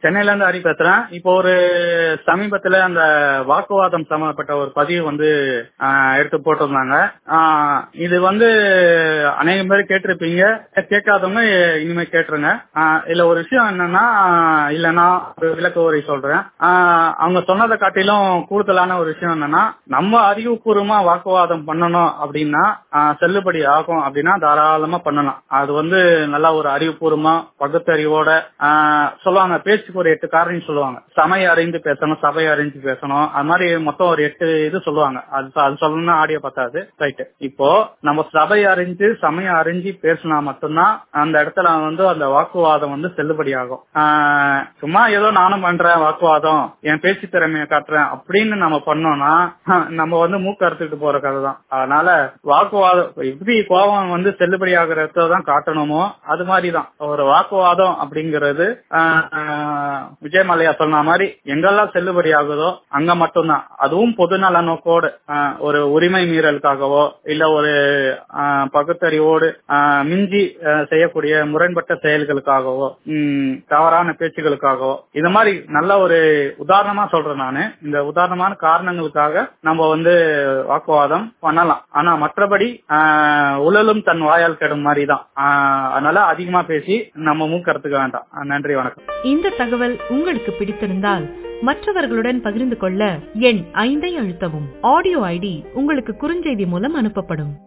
சென்னையில இருந்து ஹரி பேசுறேன் இப்போ ஒரு சமீபத்துல அந்த வாக்குவாதம் சம்பந்தப்பட்ட ஒரு பதிவு வந்து ஆஹ், எடுத்து போட்டிருந்தாங்க ஆஹ், இது வந்து அநேகம் பேர் கேட்டிருப்பீங்க கேட்காதவங்க இனிமே கேட்டுருங்க ஆஹ், இதுல ஒரு விஷயம் என்னன்னா ஆஹ், இல்ல நான் ஒரு விளக்க உரை சொல்றேன் ஆஹ், அவங்க சொன்னதை காட்டிலும் கூடுதலான ஒரு விஷயம் என்னன்னா நம்ம அறிவுபூர்வமா வாக்குவாதம் பண்ணணும் அப்படின்னா ஆஹ், செல்லுபடி ஆகும் அப்படின்னா தாராளமா பண்ணலாம் அது வந்து நல்லா ஒரு அறிவுபூர்வமா பகுத்தறிவோட ஆஹ், சொல்லுவாங்க பேச்சுக்கு ஒரு எட்டு காரணம் சொல்லுவாங்க சமய அறிந்து பேசணும் சபை அறிஞ்சு பேசணும் அது மாதிரி மொத்தம் ஒரு எட்டு இது சொல்லுவாங்க அது அது சொல்லணும்னா ஆடியோ பத்தாது ரைட் இப்போ நம்ம சபை அறிஞ்சு சமயம் அறிஞ்சு பேசினா மட்டும்தான் அந்த இடத்துல வந்து அந்த வாக்குவாதம் வந்து செல்லுபடி ஆகும் ஆஹ், சும்மா ஏதோ நானும் பண்றேன் வாக்குவாதம் என் பேச்சு திறமையை காட்டுறேன் அப்படின்னு நம்ம பண்ணோம்னா ஹம், நம்ம வந்து மூக்கு அறுத்துட்டு போற கதை தான் அதனால வாக்குவாதம் எப்படி கோபம் வந்து செல்லுபடி ஆகிறத தான் காட்டணுமோ அது மாதிரி தான் ஒரு வாக்குவாதம் அப்படிங்கிறது ஆஹ், ஆஹ், விஜய் மல்லையா சொன்ன மாதிரி எங்கெல்லாம் செல்லுபடி ஆகுதோ அங்க மட்டும்தான் அதுவும் பொதுநல நோக்கோடு ஆஹ், ஒரு உரிமை மீறலுக்காகவோ இல்ல ஒரு ஆஹ், பகுத்தறிவோடு ஆஹ், மிஞ்சி ஆஹ், செய்யக்கூடிய முரண்பட்ட செயல்களுக்காகவோ ம், தவறான பேச்சுகளுக்காகவோ இது மாதிரி நல்ல ஒரு உதாரணமா சொல்றேன் நானு இந்த உதாரணமான காரணங்களுக்காக நம்ம வந்து வாக்குவாதம் பண்ணலாம் ஆனா மற்றபடி ஆஹ், உழலும் தன் வாயால் கெடும் மாதிரி தான் ஆஹ், அதனால அதிகமா பேசி நம்ம மூக்கறதுக்கு வேண்டாம் ஆஹ், நன்றி வணக்கம் இந்த தகவல் உங்களுக்கு பிடித்திருந்தால் மற்றவர்களுடன் பகிர்ந்து கொள்ள எண் ஐந்தை அழுத்தவும் ஆடியோ ஐடி உங்களுக்கு குறுஞ்செய்தி மூலம் அனுப்பப்படும்